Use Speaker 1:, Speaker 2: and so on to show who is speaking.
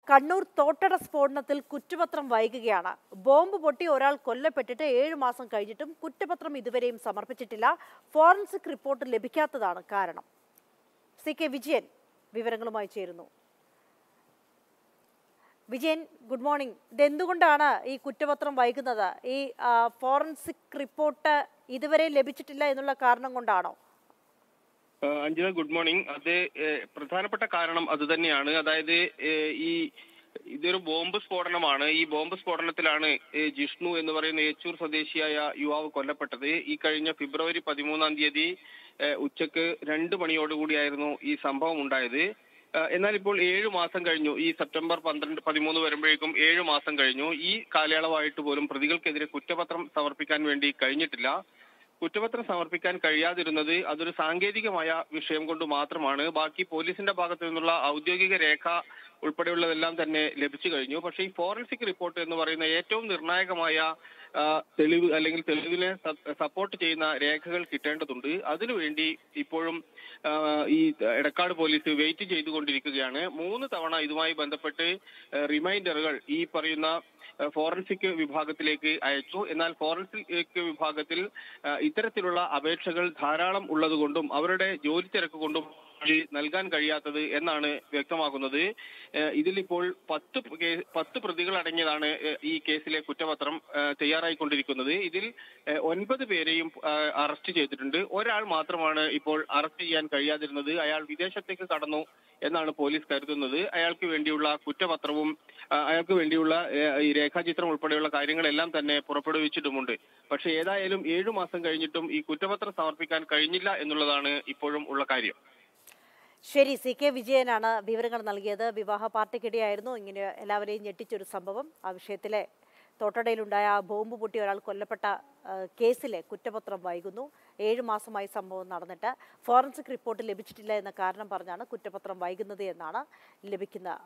Speaker 1: കണ്ണൂർ തോട്ടട സ്ഫോടനത്തിൽ കുറ്റപത്രം വൈകുകയാണ് ബോംബ് പൊട്ടി ഒരാൾ കൊല്ലപ്പെട്ടിട്ട് ഏഴ് മാസം കഴിഞ്ഞിട്ടും കുറ്റപത്രം ഇതുവരെയും സമർപ്പിച്ചിട്ടില്ല ഫോറൻസിക് റിപ്പോർട്ട് ലഭിക്കാത്തതാണ് കാരണം സി കെ വിജയൻ വിവരങ്ങളുമായി ചേരുന്നു വിജയൻ ഗുഡ് മോർണിംഗ് ഇതെന്തുകൊണ്ടാണ് ഈ കുറ്റപത്രം വൈകുന്നത് ഈ ആ, ഫോറൻസിക് റിപ്പോർട്ട് ഇതുവരെ ലഭിച്ചിട്ടില്ല എന്നുള്ള കാരണം കൊണ്ടാണോ
Speaker 2: ആ, അഞ്ജന ഗുഡ് മോർണിംഗ് അത് ഏഹ്, പ്രധാനപ്പെട്ട കാരണം അത് തന്നെയാണ് അതായത് ഏഹ്, ഈ ഇതൊരു ബോംബ് സ്ഫോടനമാണ് ഈ ബോംബ് സ്ഫോടനത്തിലാണ് ഏഹ്, ജിഷ്ണു എന്ന് പറയുന്ന ഏച്ചൂർ സ്വദേശിയായ യുവാവ് കൊല്ലപ്പെട്ടത് ഈ കഴിഞ്ഞ ഫെബ്രുവരി പതിമൂന്നാം തീയതി ഏഹ്, ഉച്ചക്ക് രണ്ട് മണിയോടുകൂടിയായിരുന്നു ഈ സംഭവം ഉണ്ടായത് ആ, എന്നാൽ ഇപ്പോൾ ഏഴു മാസം കഴിഞ്ഞു ഈ സെപ്റ്റംബർ പന്ത്രണ്ട് പതിമൂന്ന് വരുമ്പോഴേക്കും ഏഴു മാസം കഴിഞ്ഞു ഈ കാലയളവായിട്ട് പോലും പ്രതികൾക്കെതിരെ കുറ്റപത്രം സമർപ്പിക്കാൻ വേണ്ടി കഴിഞ്ഞിട്ടില്ല കുറ്റപത്രം സമർപ്പിക്കാൻ കഴിയാതിരുന്നത് അതൊരു സാങ്കേതികമായ വിഷയം കൊണ്ട് മാത്രമാണ് ബാക്കി പോലീസിന്റെ ഭാഗത്തു നിന്നുള്ള ഔദ്യോഗിക രേഖ ഉൾപ്പെടെയുള്ളതെല്ലാം തന്നെ ലഭിച്ചു കഴിഞ്ഞു പക്ഷേ ഈ ഫോറൻസിക് റിപ്പോർട്ട് എന്ന് പറയുന്ന ഏറ്റവും നിർണായകമായ ആ, തെളിവ് അല്ലെങ്കിൽ തെളിവിനെ സ- സപ്പോർട്ട് ചെയ്യുന്ന രേഖകൾ കിട്ടേണ്ടതുണ്ട് അതിനുവേണ്ടി ഇപ്പോഴും ആ, ഈ എടക്കാട് പോലീസ് വെയിറ്റ് ചെയ്തുകൊണ്ടിരിക്കുകയാണ് മൂന്ന് തവണ ഇതുമായി ബന്ധപ്പെട്ട് ആ, റിമൈൻഡറുകൾ ഈ പറയുന്ന ആ, ഫോറൻസിക് വിഭാഗത്തിലേക്ക് അയച്ചു എന്നാൽ ഫോറൻസിക് വിഭാഗത്തിൽ ആ, ഇത്തരത്തിലുള്ള അപേക്ഷകൾ ധാരാളം ഉള്ളതുകൊണ്ടും അവരുടെ ജോലി തിരക്ക് കൊണ്ടും ഇത് നൽകാൻ കഴിയാത്തത് എന്നാണ് വ്യക്തമാക്കുന്നത് ഏഹ് ഇതിലിപ്പോൾ പത്ത് കേ- പത്ത് പ്രതികൾ അടങ്ങിയതാണ് ഏഹ് ഈ കേസിലെ കുറ്റപത്രം ഏഹ് തയ്യാറായിക്കൊണ്ടിരിക്കുന്നത് ഇതിൽ ഏഹ് ഒൻപത് പേരെയും ഏഹ് അറസ്റ്റ് ചെയ്തിട്ടുണ്ട് ഒരാൾ മാത്രമാണ് ഇപ്പോൾ അറസ്റ്റ് ചെയ്യാൻ കഴിയാതിരുന്നത് അയാൾ വിദേശത്തേക്ക് കടന്നു എന്നാണ് പോലീസ് കരുതുന്നത് അയാൾക്ക് വേണ്ടിയുള്ള കുറ്റപത്രവും ആ, അയാൾക്ക് വേണ്ടിയുള്ള ഏഹ്, ഈ രേഖാചിത്രം ഉൾപ്പെടെയുള്ള കാര്യങ്ങളെല്ലാം തന്നെ പുറപ്പെടുവിച്ചിട്ടുമുണ്ട് പക്ഷേ ഏതായാലും ഏഴു മാസം കഴിഞ്ഞിട്ടും ഈ കുറ്റപത്രം സമർപ്പിക്കാൻ കഴിഞ്ഞില്ല എന്നുള്ളതാണ് ഇപ്പോഴും ഉള്ള കാര്യം
Speaker 1: ശരി സി കെ വിജയനാണ് വിവരങ്ങൾ നൽകിയത് വിവാഹ പാർട്ടിക്കിടെയായിരുന്നു ഇങ്ങനെ എല്ലാവരെയും ഞെട്ടിച്ചൊരു സംഭവം ആ വിഷയത്തിലെ തോട്ടടയിലുണ്ടായ ആ ബോംബ് പൊട്ടി ഒരാൾ കൊല്ലപ്പെട്ട ആ, കേസിലെ കുറ്റപത്രം വൈകുന്നു ഏഴ് മാസമായി സംഭവം നടന്നിട്ട് ഫോറൻസിക് റിപ്പോർട്ട് ലഭിച്ചിട്ടില്ല എന്ന കാരണം പറഞ്ഞാണ് കുറ്റപത്രം വൈകുന്നത് എന്നാണ് ലഭിക്കുന്ന